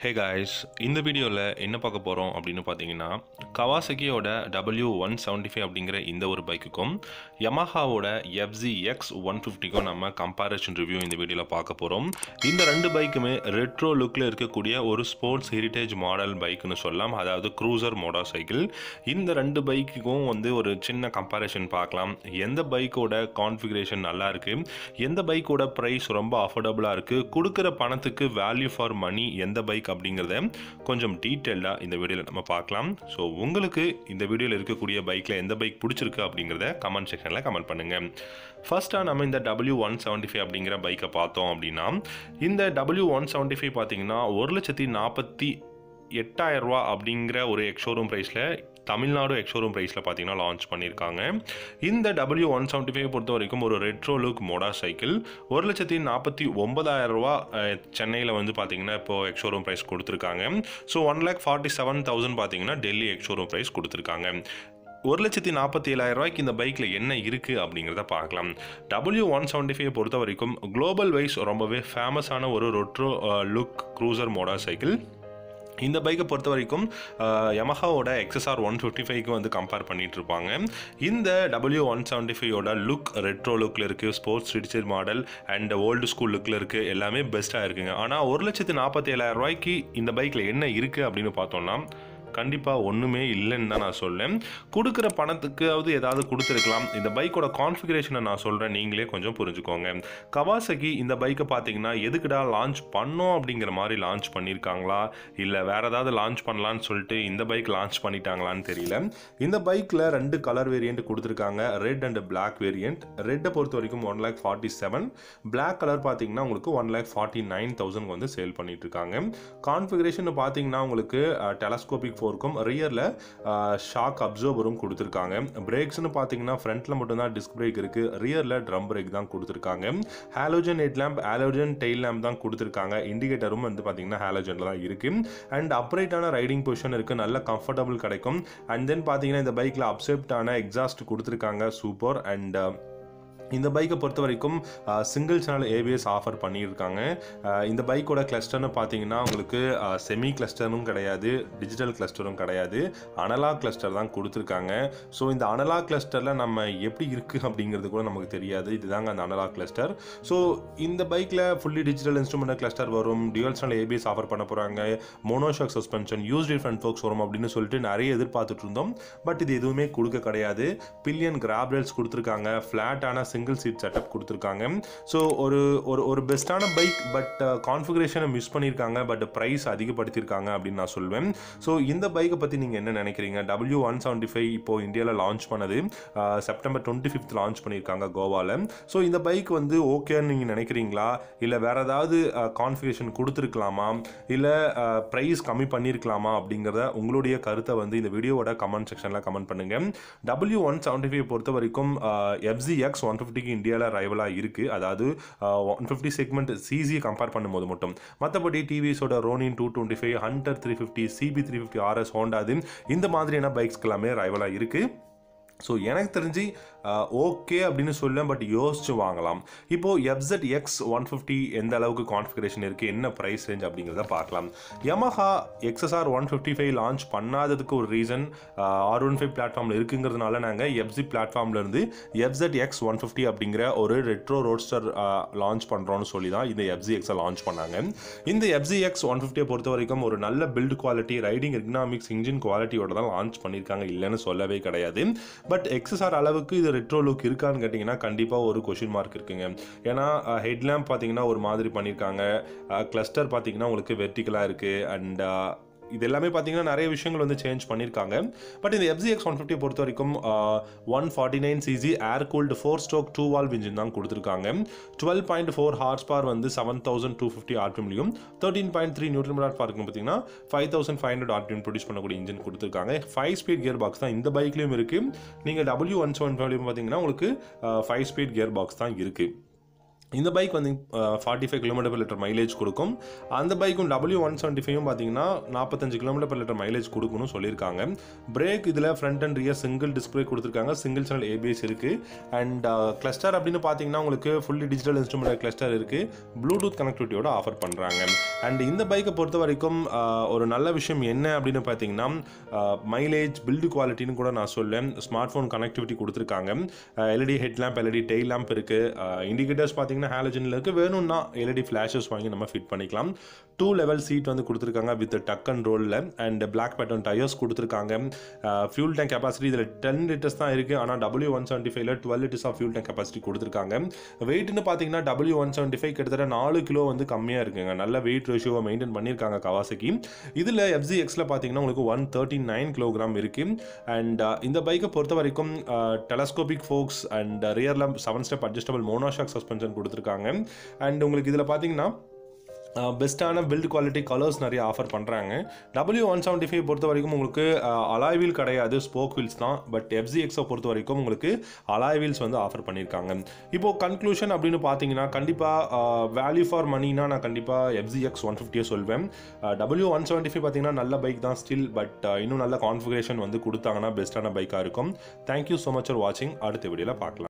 hey guys இந்த வீடியோவில் என்ன பார்க்க போகிறோம் அப்படின்னு பார்த்தீங்கன்னா கவாசகியோட டபிள்யூ ஒன் செவன்ட்டி ஃபைவ் அப்படிங்கிற இந்த ஒரு பைக்குக்கும் யமஹாவோட எஃப்ஜி எக்ஸ் ஒன் ஃபிஃப்டிக்கும் நம்ம கம்பேரிஷன் ரிவ்யூ இந்த வீடியோவில் பார்க்க போகிறோம் இந்த ரெண்டு பைக்குமே ரெட்ரோ லுக்கில் இருக்கக்கூடிய ஒரு ஸ்போர்ட்ஸ் ஹெரிட்டேஜ் மாடல் பைக்குன்னு சொல்லலாம் அதாவது க்ரூசர் மோட்டார் சைக்கிள் இந்த ரெண்டு பைக்குக்கும் வந்து ஒரு சின்ன கம்பேரிஷன் பார்க்கலாம் எந்த பைக்கோட கான்ஃபிகரேஷன் நல்லா இருக்கு எந்த பைக்கோட ப்ரைஸ் ரொம்ப அஃபோர்டபுளாக இருக்குது கொடுக்குற பணத்துக்கு வேல்யூ ஃபார் மணி எந்த பைக் அப்படிங்கிறத கொஞ்சம் டீட்டெயில்டாக இந்த வீடியோவில் நம்ம பார்க்கலாம் ஸோ உங்களுக்கு இந்த வீடியோவில் இருக்கக்கூடிய பைக்கில் எந்த பைக் பிடிச்சிருக்கு அப்படிங்கிறத கமெண்ட் செக்ஷனில் கமெண்ட் பண்ணுங்கள் ஃபர்ஸ்ட்டாக நம்ம இந்த டபிள்யூ ஒன் செவன்ட்டி ஃபைவ் அப்படிங்கிற பைக்கை பார்த்தோம் அப்படின்னா இந்த டபிள்யூ ஒன் செவன்ட்டி ஃபைவ் பார்த்தீங்கன்னா ஒரு லட்சத்தி நாற்பத்தி எட்டாயிரம் ரூபா அப்படிங்கிற ஒரு எக்ஷோரூம் ப்ரைஸில் தமிழ்நாடு எக்ஷோரூம் ப்ரைஸில் பார்த்தீங்கன்னா லான்ச் பண்ணியிருக்காங்க இந்த டபிள்யூ ஒன் செவன்ட்டி ஃபைவ் பொறுத்த வரைக்கும் ஒரு ரெட்ரோ லுக் மோடார் சைக்கிள் ஒரு லட்சத்தி நாற்பத்தி ஒன்பதாயிரம் ரூபா சென்னையில் வந்து பார்த்தீங்கன்னா இப்போ எக்ஷோரூம் ப்ரைஸ் கொடுத்துருக்காங்க so one lakh forty seven thousand பார்த்தீங்கன்னா டெல்லி எக்ஷோரூம் ப்ரைஸ் கொடுத்துருக்காங்க ஒரு லட்சத்தி நாற்பத்தி ஏழாயிரம் ரூபாய்க்கு இந்த பைக்கில் என்ன இருக்குது அப்படிங்கிறத பார்க்கலாம் டபிள்யூ ஒன் செவன்ட்டி ஃபைவ் பொறுத்த வரைக்கும் குளோபல் வைஸ் ரொம்பவே ஃபேமஸான ஒரு retro look cruiser motorcycle இந்த பைக்கை பொறுத்த வரைக்கும் யமஹாவோட எக்ஸ்எஸ்ஆர் ஒன் ஃபிஃப்டி ஃபைவ்க்கு வந்து கம்பேர் பண்ணிட்டு இருப்பாங்க இந்த டபிள்யூ ஒன் செவன்ட்டி ஃபைவோட லுக் ரெட்ரோ லுக்கில் இருக்குது ஸ்போர்ட்ஸ் ரிடிச்சர் மாடல் அண்ட் ஓல்டு ஸ்கூல் லுக்கில் இருக்குது எல்லாமே பெஸ்ட்டாக இருக்குங்க ஆனால் ஒரு லட்சத்து நாற்பத்தி ஏழாயிரம் ரூபாய்க்கு இந்த பைக்கில் என்ன இருக்குது அப்படின்னு பார்த்தோம்னா கண்டிப்பாக ஒன்றுமே இல்லைன்னு தான் நான் சொல்லேன் கொடுக்குற பணத்துக்காவது ஏதாவது கொடுத்துருக்கலாம் இந்த பைக்கோட கான்ஃபிகரேஷனை நான் சொல்கிறேன் நீங்களே கொஞ்சம் புரிஞ்சுக்கோங்க கவாசகி இந்த பைக்கை பார்த்தீங்கன்னா எதுக்குடா லான்ச் பண்ணோம் அப்படிங்கிற மாதிரி லான்ச் பண்ணியிருக்காங்களா இல்லை வேறு ஏதாவது லான்ச் பண்ணலான்னு சொல்லிட்டு இந்த பைக் லான்ச் பண்ணிட்டாங்களான்னு தெரியல இந்த பைக்கில் ரெண்டு கலர் வேரியண்ட் கொடுத்துருக்காங்க ரெட் அண்ட் பிளாக் வேரியண்ட் ரெட்டை பொறுத்த வரைக்கும் one lakh forty seven black colour பார்த்தீங்கன்னா உங்களுக்கு one lakh forty nine thousand வந்து சேல் பண்ணிட்டு இருக்காங்க கான்ஃபிகரேஷன் பார்த்தீங்கன்னா உங்களுக்கு டெலஸ்கோபிக் ஃபோர்க்கும் ரியரில் ஷாக் அப்சர்வரும் கொடுத்துருக்காங்க பிரேக்ஸ்னு பார்த்தீங்கன்னா ஃப்ரண்ட்டில் மட்டும்தான் டிஸ்க் பிரேக் இருக்குது ரியரில் ட்ரம் பிரேக் தான் கொடுத்துருக்காங்க halogen head lamp halogen tail lamp தான் கொடுத்துருக்காங்க இண்டிகேட்டரும் வந்து பார்த்தீங்கன்னா ஹாலோஜனில் தான் இருக்குது அண்ட் அப்ரைட்டான ரைடிங் பொசிஷன் இருக்குது நல்ல கம்ஃபர்டபுள் கிடைக்கும் அண்ட் தென் பார்த்தீங்கன்னா இந்த பைக்கில் அப்செப்டான எக்ஸாஸ்ட் கொடுத்துருக்காங்க சூப்பர் அண்ட் இந்த பைக்கை பொறுத்த வரைக்கும் சிங்கிள் சேனல் ஏபிஎஸ் ஆஃபர் பண்ணியிருக்காங்க இந்த பைக்கோட கிளஸ்டர்னு பார்த்தீங்கன்னா உங்களுக்கு செமி கிளஸ்டரும் கிடையாது டிஜிட்டல் கிளஸ்டரும் கிடையாது அனலாக் கிளஸ்டர் தான் கொடுத்துருக்காங்க ஸோ இந்த அனலாக் கிளஸ்டரில் நம்ம எப்படி இருக்குது அப்படிங்கிறது கூட நமக்கு தெரியாது இதுதாங்க அந்த அனலாக் கிளஸ்டர் ஸோ இந்த பைக்கில் ஃபுல்லி டிஜிட்டல் இன்ஸ்ட்ருமெண்ட் கிளஸ்டர் வரும் டியூல் சேனல் ஏபிஎஸ் ஆஃபர் பண்ண போகிறாங்க monoshock suspension use different forks வரும் அப்படின்னு சொல்லிட்டு நிறைய எதிர்பார்த்துட்டு இருந்தோம் பட் இது எதுவுமே கொடுக்க கிடையாது பில்லியன் கிராப்ரேல்ஸ் கொடுத்துருக்காங்க ஃப்ளாட்டான சிங்கிள் சீட் செட்டப் கொடுத்துருக்காங்க ஸோ ஒரு ஒரு ஒரு பெஸ்ட்டான பைக் பட் கான்ஃபிகரேஷனை மிஸ் பண்ணியிருக்காங்க பட் ப்ரைஸ் அதிகப்படுத்தியிருக்காங்க அப்படின்னு நான் சொல்வேன் ஸோ இந்த பைக்கை பற்றி நீங்கள் என்ன நினைக்கிறீங்க டபிள்யூ ஒன் செவன்ட்டி ஃபைவ் இப்போ இந்தியாவில் லான்ச் பண்ணது செப்டம்பர் டுவெண்ட்டி ஃபிஃப்த் லான்ச் பண்ணியிருக்காங்க கோவாவில் ஸோ இந்த பைக் வந்து ஓகேன்னு நீங்கள் நினைக்கிறீங்களா இல்லை வேறு ஏதாவது கான்ஃபிகரேஷன் கொடுத்துருக்கலாமா இல்லை ப்ரைஸ் கம்மி பண்ணியிருக்கலாமா அப்படிங்கிறத உங்களுடைய கருத்தை வந்து இந்த வீடியோவோட கமெண்ட் செக்ஷனில் கமெண்ட் பண்ணுங்கள் டபிள்யூ ஒன் செவன்ட்டி ஃபைவ் பொறுத்த வரைக்கும் எஃப்ஜி எக்ஸ் ஒன் ஃபிஃப்டிக்கு இந்தியாவில் ரைவலாக இருக்குது அதாவது ஒன் ஃபிஃப்டி செக்மெண்ட் சிசியை கம்பேர் பண்ணும்போது மட்டும் மற்றபடி டிவிஸோட Ronin two twenty five Hunter three fifty CB three fifty RS ஹோண்டாது இந்த மாதிரியான பைக்ஸ்க்கு எல்லாமே ரைவலாக இருக்குது ஸோ எனக்கு தெரிஞ்சு ஓகே அப்படின்னு சொல்லேன் பட் யோசிச்சு வாங்கலாம் இப்போது எஃப்செட் எக்ஸ் ஒன் ஃபிஃப்டி எந்த அளவுக்கு கான்ஃபிகரேஷன் இருக்குது என்ன ப்ரைஸ் ரேஞ்ச் அப்படிங்கிறத பார்க்கலாம் Yamaha XSR one fifty five launch பண்ணாததுக்கு ஒரு ரீசன் ஆர் ஒன் ஃபைவ் பிளாட்ஃபார்மில் இருக்குங்கிறதுனால நாங்கள் எஃப்சி பிளாட்ஃபார்ம்லேருந்து எஃப்செட் எக்ஸ் ஒன் ஃபிஃப்டி அப்படிங்கிற ஒரு ரெட்ரோ ரோட்ஸ்டர் லான்ச் பண்ணுறோன்னு சொல்லி தான் இந்த எஃப்சி எக்ஸை லான்ச் பண்ணாங்க இந்த எஃப்சி எக்ஸ் ஒன் ஃபிஃப்டியை பொறுத்த வரைக்கும் ஒரு நல்ல build quality riding economics engine குவாலிட்டியோட தான் லான்ச் பண்ணியிருக்காங்க இல்லைன்னு சொல்லவே கிடையாது பட் எக்ஸஸ்ஆர் அளவுக்கு இது ரெட்ரோ லுக் இருக்கான்னு கேட்டிங்கன்னா கண்டிப்பாக ஒரு கொஷின் மார்க் இருக்குங்க ஏன்னா ஹெட்லேம்ப் பார்த்தீங்கன்னா ஒரு மாதிரி பண்ணியிருக்காங்க கிளஸ்டர் பார்த்தீங்கன்னா உங்களுக்கு வெர்டிக்கலாக இருக்குது அண்ட் இது எல்லாமே பார்த்தீங்கன்னா நிறைய விஷயங்கள் வந்து சேஞ்ச் பண்ணியிருக்காங்க பட் இந்த எஃப்ஜிஎக்ஸ் ஒன் ஃபிஃப்டி பொறுத்த வரைக்கும் one forty nine CC air cooled four stroke two valve engine தான் கொடுத்துருக்காங்க twelve point four horse power வந்து செவன் தௌசண்ட் டூ ஃபிஃப்டி ஆர்பிஎம்லையும் thirteen point three newton metre பார்க்கும் பார்த்தீங்கன்னா five thousand five hundred RPM produce பண்ணக்கூடிய engine கொடுத்துருக்காங்க five speed gear box தான் இந்த பைக்லையும் இருக்குது நீங்கள் டபிள்யூ ஒன் செவன் ஃபைவ்லையும் பார்த்தீங்கன்னா உங்களுக்கு ஃபைவ் ஸ்பீட் கியர் பாக்ஸ் தான் இருக்குது இந்த பைக் வந்து forty five kilometre per litre mileage கொடுக்கும் அந்த பைக்கும் டபிள்யூ ஒன் செவன்ட்டி ஃபைவும் பார்த்தீங்கன்னா நாற்பத்தஞ்சு கிலோமீட்டர் per லிட்டர் மைலேஜ் கொடுக்கணும்னு சொல்லியிருக்காங்க பிரேக் இதில் front and rear single display கொடுத்துருக்காங்க சிங்கிள் சேனல் ஏபிஎஸ் இருக்குது அண்ட் கிளஸ்டர் அப்படின்னு பார்த்தீங்கன்னா உங்களுக்கு ஃபுல்லி டிஜிட்டல் இன்ஸ்ட்ருமெண்ட் கிளஸ்டர் இருக்குது ப்ளூடூத் கனெக்டிவிட்டியோட ஆஃபர் பண்ணுறாங்க அண்ட் இந்த பைக்கை பொறுத்த வரைக்கும் ஆஹ், ஒரு நல்ல விஷயம் என்ன அப்படின்னு பார்த்தீங்கன்னா மைலேஜ் பில்டு குவாலிட்டின்னு கூட நான் சொல்லேன் ஸ்மார்ட் ஃபோன் கனெக்டிவிட்டி கொடுத்துருக்காங்க LED head lamp LED tail lamp இருக்குது இண்டிகேட்டர்ஸ் பார்த்தீங்கன்னா ஹாலஜனில் இருக்குது வேணும்னா எல்இடி ஃப்ளாஷஸ் வாங்கி நம்ம ஃபிட் பண்ணிக்கலாம் டூ லெவல் சீட் வந்து கொடுத்துருக்காங்க வித் டக் அண்ட் ரோலில் அண்ட் பிளாக் பேட்டர்ன் டயர்ஸ் கொடுத்துருக்காங்க ஃபியூல் டேங்க் கெப்பாசிட்டி இதில் டென் லிட்டர்ஸ் தான் இருக்குது ஆனால் டபிள்யூ ஒன் செவன்ட்டி ஃபைவ்ல twelve litres of fuel tank capacity கொடுத்துருக்காங்க வெயிட்னு பார்த்தீங்கன்னா டபிள்யூ ஒன் செவன்ட்டி ஃபைவ் கிட்டத்தட்ட நாலு கிலோ வந்து கம்மியாக இருக்குங்க நல்ல வெயிட் ரேஷியோவை மெயின்டைன் பண்ணியிருக்காங்க கவாசக்கி இதில் எஃப்ஜி எக்ஸில் பார்த்தீங்கன்னா உங்களுக்கு ஒன் தேர்ட்டி நைன் கிலோகிராம் இருக்குது அண்ட் இந்த பைக்கை பொறுத்த வரைக்கும் டெலஸ்கோபிக் ஃபோக்ஸ் அண்ட் ரியரில் seven step adjustable monoshock suspension கொடுத்துருக்காங்க அண்ட் உங்களுக்கு இதில் பார்த்தீங்கன்னா பெஸ்ட்டான பில்ட் குவாலிட்டி கலர்ஸ் நிறைய ஆஃபர் பண்ணுறாங்க டபிள்யூ ஒன் செவன்ட்டி ஃபைவ் பொறுத்த வரைக்கும் உங்களுக்கு அலாய் வீல் கிடையாது ஸ்போக் வீல்ஸ் தான் பட் எஃப்ஜிஎக்ஸை பொறுத்த வரைக்கும் உங்களுக்கு அலாய் வீல்ஸ் வந்து ஆஃபர் பண்ணியிருக்காங்க இப்போது கன்க்ளூஷன் அப்படின்னு பார்த்தீங்கன்னா கண்டிப்பாக வேல்யூ ஃபார் மணினா நான் கண்டிப்பாக எஃப்ஜிஎக்ஸ் ஒன் ஃபிஃப்டியை சொல்வேன் டபிள்யூ ஒன் செவன்ட்டி ஃபைவ் பார்த்தீங்கன்னா நல்ல பைக் தான் ஸ்டில் பட் இன்னும் நல்ல கான்ஃபிகரேஷன் வந்து கொடுத்தாங்கன்னா பெஸ்ட்டான பைக்காக இருக்கும் தேங்க்யூ ஸோ மச் ஃபார் வாட்சிங் அடுத்த வீடியோவில் பார்க்கலாம்